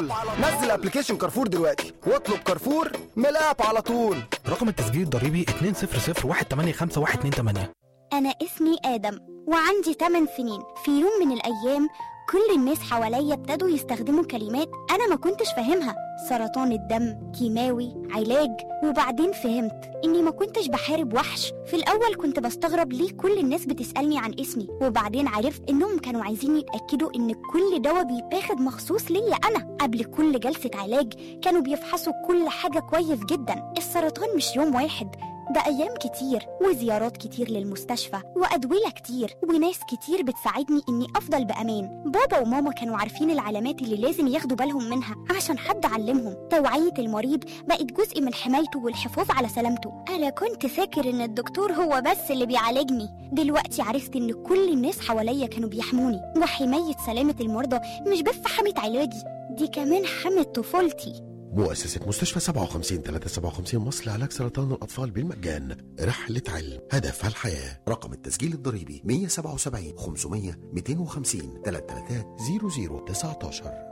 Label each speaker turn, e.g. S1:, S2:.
S1: نزل ابلكيشن كارفور دلوقتي واطلب كارفور من الاب على طول
S2: رقم التسجيل الضريبي 200185128
S3: أنا اسمي آدم وعندي 8 سنين في يوم من الأيام كل الناس حواليا ابتدوا يستخدموا كلمات أنا ما كنتش فاهمها سرطان الدم كيماوي علاج وبعدين فهمت إني ما كنتش بحارب وحش في الأول كنت بستغرب ليه كل الناس بتسألني عن اسمي وبعدين عرفت إنهم كانوا عايزين يتأكدوا إن كل دواء بيتاخد مخصوص ليا أنا قبل كل جلسة علاج كانوا بيفحصوا كل حاجة كويس جدا السرطان مش يوم واحد ده أيام كتير وزيارات كتير للمستشفى وأدوية كتير وناس كتير بتساعدني إني أفضل بأمان بابا وماما كانوا عارفين العلامات اللي لازم ياخدوا بالهم منها عشان حد علمهم توعية المريض بقت جزء من حمايته والحفاظ على سلامته أنا كنت فاكر إن الدكتور هو بس اللي بيعالجني دلوقتي عرفت إن كل الناس حواليا كانوا بيحموني وحماية سلامة المرضى مش بس حماية علاجي دي كمان حماية طفولتي
S4: مؤسسة مستشفى 57 357 مصر لعلاج سرطان الأطفال بالمجان رحلة علم هدفها الحياة رقم التسجيل الضريبي 177 500 250 333 0019